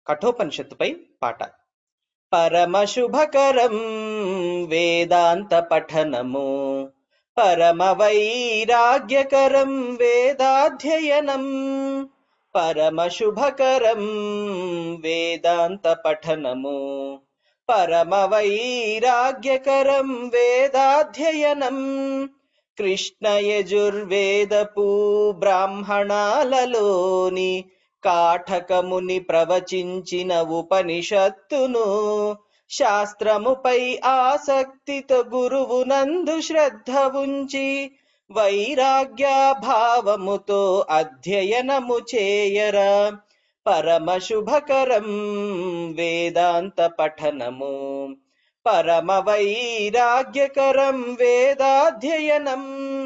కఠోపనిషత్తుపై పాట పరమశుభకరం వేదాంత పఠనము పరమ వైరాగ్యకరం వేదాధ్యయనం పరమశుభకరం వేదాంత పఠనము పరమ వైరాగ్యకరం వేదాధ్యయనం కృష్ణ యజుర్వేదపు బ్రాహ్మణాలలోని కాఠకముని ప్రవచించిన ఉపనిషత్తును శాస్త్రముపై ఆసక్తితో గురువునందు శ్రద్ధ ఉంచి వైరాగ్య భావముతో అధ్యయనము చేయరా పరమ శుభకరం వేదాంత పఠనము పరమ వైరాగ్యకరం వేదాధ్యయనం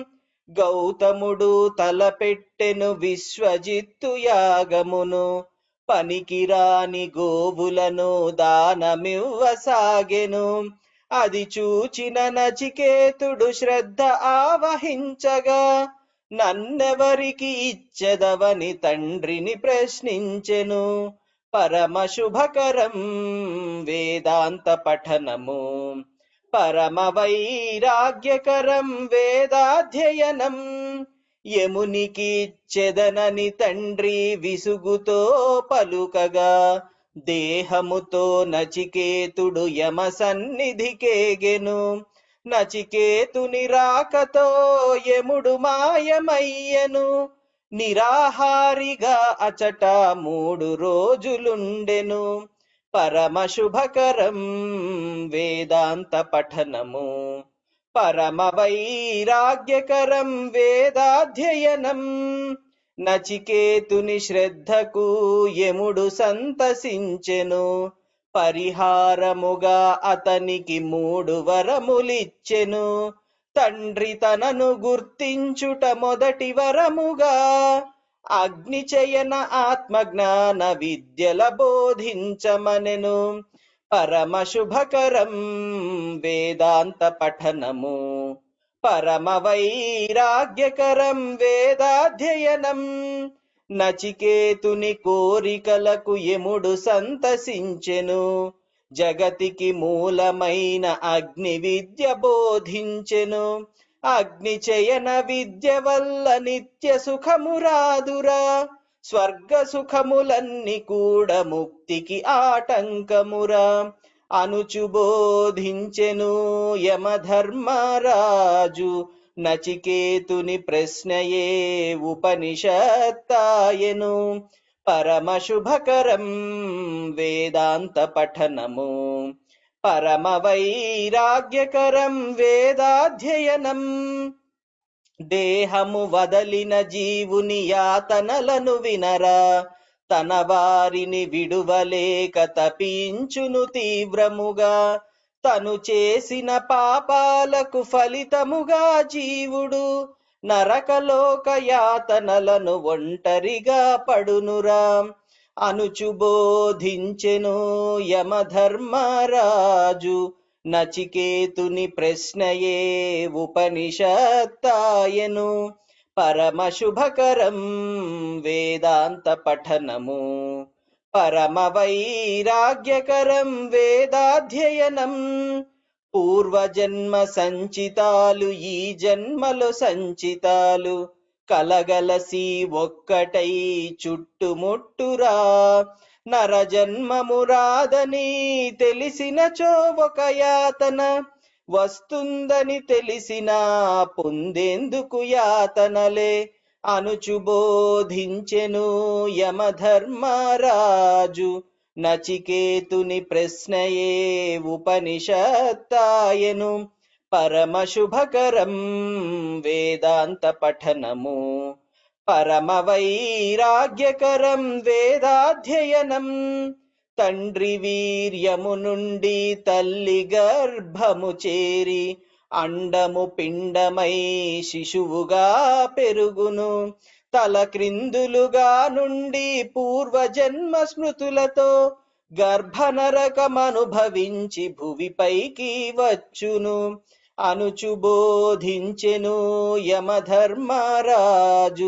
గౌతముడు తలపెట్టెను విశ్వజిత్తు యాగమును పనికిరాని గోవులను దానమివ్వసాగెను అది చూచిన నచికేతుడు శ్రద్ధ ఆవహించగా నన్నెవరికి ఇచ్చెదవని తండ్రిని ప్రశ్నించెను పరమ శుభకరం వేదాంత పఠనము పరమ వైరాగ్యకరం వేదాధ్యయనం యమునికి చెదనని తండ్రి విసుగుతో పలుకగా దేహముతో నచికేతుడు యమ సన్నిధికేగెను నచికేతుని రాకతో యముడు మాయమయ్యను నిరాహారిగా అచట మూడు రోజులుండెను పరమ శుభకరం వేదాంత పఠనము పరమ వైరాగ్యకరం వేదాధ్యయనం నచికేతుని శ్రద్ధకు యముడు సంతసించెను పరిహారముగా అతనికి మూడు వరములిచ్చెను తండ్రి తనను గుర్తించుట మొదటి వరముగా అగ్నిచయన ఆత్మజ్ఞాన విద్యల బోధించమనెను పరమ శుభకరం వేదాంత పఠనము పరమ వైరాగ్యకరం వేదాధ్యయనం నచికేతుని కోరికలకు యముడు సంతసించెను జగతికి మూలమైన అగ్ని విద్య బోధించెను అగ్ని చయన విద్య వల్ల నిత్య సుఖము రాదురా స్వర్గ సుఖములన్నీ కూడా ముక్తికి ఆటంకమురా అనుచు బోధించెను యమధర్మరాజు నచికేతుని ప్రశ్నయే ఉపనిషత్తాయను పరమ శుభకరం వేదాంత పఠనము పరమ వైరాగ్యకరం వేదాధ్యయనం దేహము వదలిన జీవుని యాతనలను వినరా తన వారిని విడువలేక తపించును తీవ్రముగా తను చేసిన పాపాలకు ఫలితముగా జీవుడు నరకలోక యాతనలను ఒంటరిగా పడునురా అనుచు బోధించెను యమధర్మరాజు నచికేతుని ప్రశ్నయే ఉపనిషత్తాయను పరమ శుభకరం వేదాంత పఠనము పరమ వైరాగ్యకరం వేదాధ్యయనం పూర్వజన్మ సంచితాలు ఈ జన్మలో సంచితాలు కలగలసి ఒక్కటై చుట్టుముట్టురా నరజన్మము రాదని తెలిసినచో ఒక యాతన వస్తుందని తెలిసిన పొందేందుకు యాతనలే అనుచు బోధించెను యమధర్మరాజు నచికేతుని ప్రశ్నయే ఉపనిషత్తాయను పరమ శుభకరం వేదాంత పఠనము పరమ వైరాగ్యకరం వేదాధ్యయనం తండ్రి వీర్యము నుండి తల్లి గర్భము చేరి అండము పిండమై శిశువుగా పెరుగును తల క్రిందులుగా నుండి పూర్వజన్మ స్మృతులతో గర్భనరకమనుభవించి భువిపైకి వచ్చును అనుచు బోధించెను యమధర్మరాజు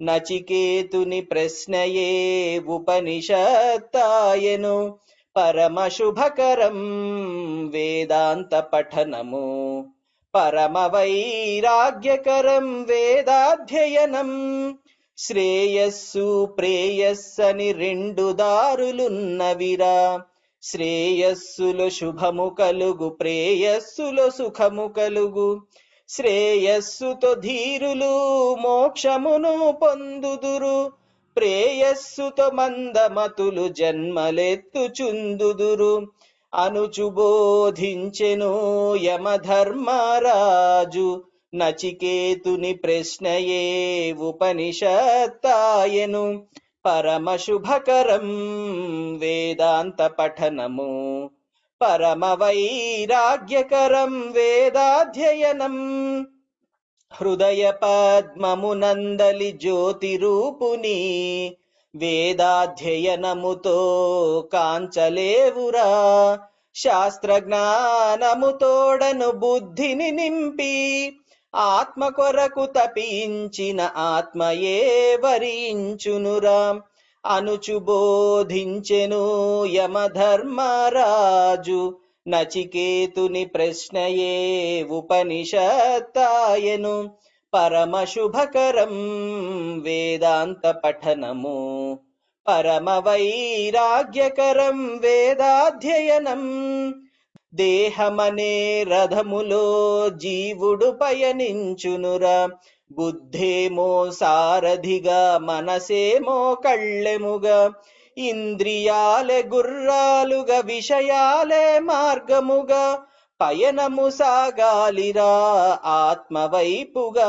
నచికేతుని ప్రశ్నయే ఉపనిషత్తాయను పరమ శుభకరం వేదాంత పఠనము పరమ వైరాగ్యకరం వేదాధ్యయనం శ్రేయస్సు ప్రేయస్సని రెండు దారులున్నవిరా శ్రేయస్సులో శుభము కలుగు ప్రేయస్సులో సుఖము కలుగు శ్రేయస్సుతో ధీరులు మోక్షమును పొందుదురు ప్రేయస్సుతో మందమతులు జన్మలెత్తుచుందుదురు అనుచుబోధించెను యమధర్మరాజు నచికేతుని ప్రశ్నయే ఉపనిషత్తాయను పరమ శుభకరం వేదాంత పఠనము పరమ వైరాగ్యకరం వేదాధ్యయనం హృదయ పద్మమునందలి జ్యోతి రూపుని వేదాధ్యయనముతో కాంచలేవురా శాస్త్ర జ్ఞానముతోడను బుద్ధిని నింపి ఆత్మ కొరకు తపించిన ఆత్మయే వరించునురా అనుచుబోధించెను యమధర్మరాజు నచికేతుని ప్రశ్నయే ఉపనిషత్తాయను పరమ శుభకరం వేదాంత పఠనము పరమ వైరాగ్యకరం వేదాధ్యయనం దేహమనే రథములో జీవుడు పయనించునురా బుద్ధేమో సారథిగా మనసేమో కళ్ళెముగా ఇంద్రియాలే గుర్రాలుగా విషయాలే మార్గముగా పయనము సాగాలిరా ఆత్మవైపుగా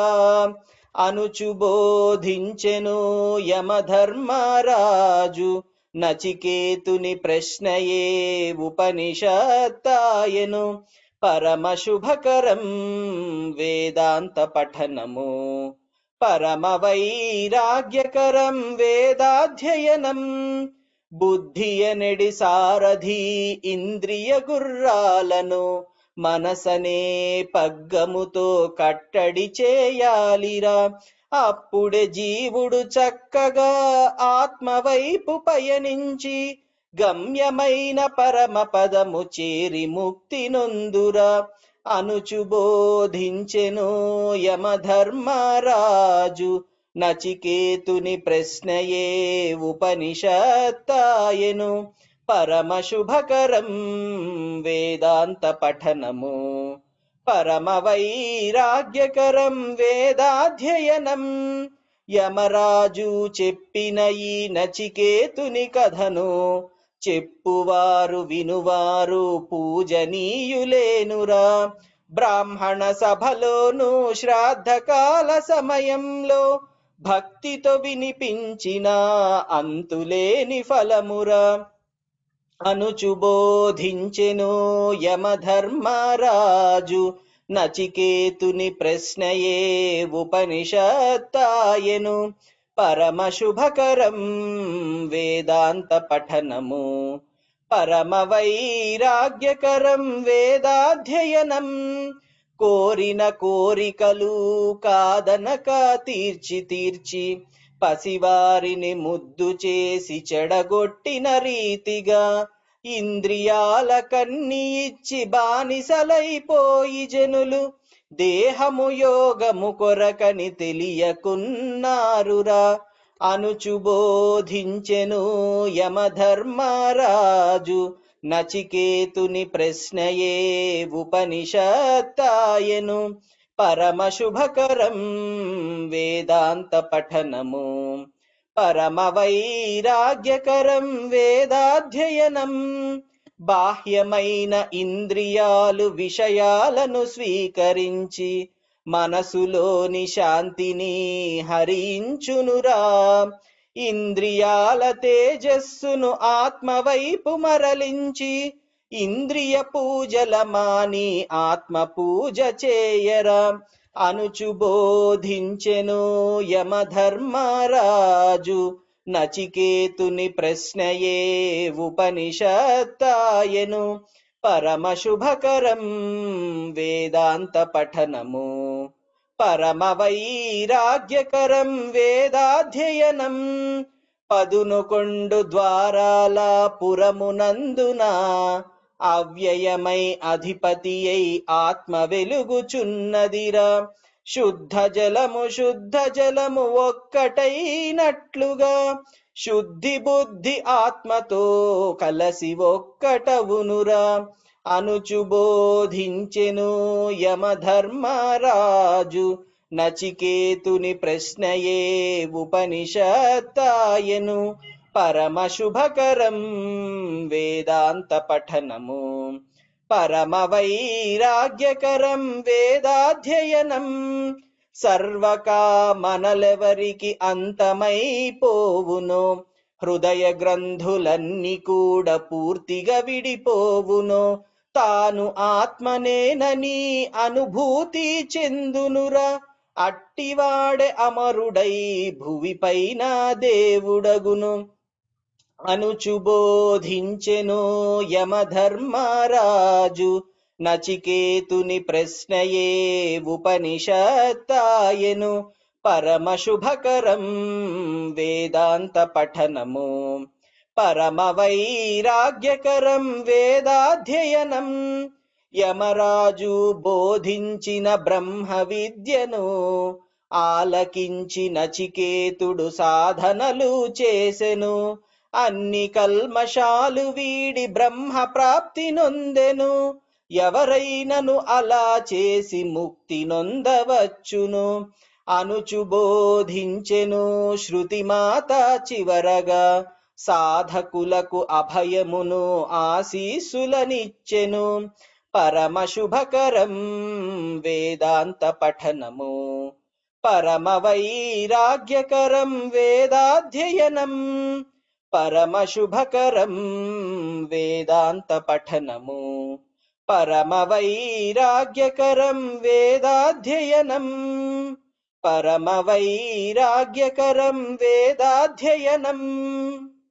అనుచుబోధించెను యమధర్మరాజు నచికేతుని ప్రశ్నయే ఉపనిషత్తాయను పరమ శుభకరం వేదాంత పఠనము పరమ వైరాగ్యకరం వేదాధ్యయనం బుద్ధియనెడి సారథి ఇంద్రియ గుర్రాలను మనసనే పగ్గముతో కట్టడి చేయాలిరా అప్పుడే జీవుడు చక్కగా ఆత్మవైపు పయనించి గమ్యమైన పరమ పదము చేరి ముక్తి నొందురా అనుచుబోధించెను యమధర్మరాజు నచికేతుని ప్రశ్నయే ఉపనిషత్తాయను పరమ శుభకరం వేదాంత పఠనము పరమ వైరాగ్యకరం వేదాధ్యయనం యమరాజు చెప్పిన ఈ నచికేతుని కథను చెప్పువారు వినువారు పూజనీయులేనురా బ్రాహ్మణ సభలోను శ్రాద్ధకాల సమయంలో భక్తితో వినిపించిన అంతులేని ఫలమురా అనుచుబోధించెను యమధర్మరాజు నచికేతుని ప్రశ్నయే ఉపనిషత్తాయను పరమ శుభకరం వేదాంత పఠనము పరమ వైరాగ్యకరం వేదాధ్యయనం కోరిన కోరికలు కాదనక తీర్చి తీర్చి పసివారిని ముద్దు చేసి చెడగొట్టిన రీతిగా ఇంద్రియాల కన్ని ఇచ్చి బానిసలైపోయి జనులు దేహము యోగము కొరకని తెలియకున్నారురా అనుచుబోధించెను యమధర్మరాజు నచికేతుని ప్రశ్నయే ఉపనిషత్తాయను పరమ శుభకరం వేదాంత పఠనము పరమ వైరాగ్యకరం వేదాధ్యయనం బాహ్యమైన ఇంద్రియాలు విషయాలను స్వీకరించి మనసులోని శాంతిని హరించునురా ఇంద్రియాల తేజస్సును ఆత్మవైపు మరలించి ఇంద్రియ పూజల మాని ఆత్మ పూజ చేయరా అనుచుబోధించెను యమధర్మరాజు నచికేతుని ప్రశ్నయే ఉపనిషత్తాయను పరమ శుభకరం వేదాంత పఠనము పరమ వైరాగ్యకరం వేదాధ్యయనం పదునుకొండు ద్వారాల పురమునందున అవ్యయమై అధిపతి అయి ఆత్మ వెలుగుచున్నదిరా శుద్ధ జలము శుద్ధ జలము ఒక్కటైనట్లుగా శుద్ధి బుద్ధి ఆత్మతో కలసి ఒక్కటవునురా అనుచుబోధించెను యమధర్మరాజు నచికేతుని ప్రశ్నయే ఉపనిషత్తాయను పరమ శుభకరం వేదాంత పఠనము పరమ వైరాగ్యకరం వేదాధ్యయనం సర్వకామనలెవరికి అంతమైపోవును హృదయ గ్రంథులన్నీ కూడా పూర్తిగా విడిపోవును తాను ఆత్మనేనని అనుభూతి చెందునురా అట్టివాడే అమరుడై భువిపైన దేవుడగును అనుచుబోధించెను యమధర్మరాజు నచికేతుని ప్రశ్నయే ఉపనిషత్తాయను పరమ శుభకరం వేదాంత పఠనము పరమ వైరాగ్యకరం వేదాధ్యయనం యమరాజు బోధించిన బ్రహ్మ విద్యను ఆలకించి నచికేతుడు సాధనలు చేసెను అన్ని కల్మషాలు వీడి బ్రహ్మ ప్రాప్తి నొందెను ఎవరైనను అలా చేసి ముక్తి నొందవచ్చును అనుచుబోధించెను శృతిమాత చివరగా సాధకులకు అభయమును ఆశీసులనిచ్చెను పరమ శుభకరం వేదాంత పఠనము పరమ వైరాగ్యకరం వేదాధ్యయనం పరమ శుభకరం వేదాంత పఠనము పరమ వైరాగ్యకరం వేదాధ్యయనం పరమ వైరాగ్యకరం వేదాధ్యయనం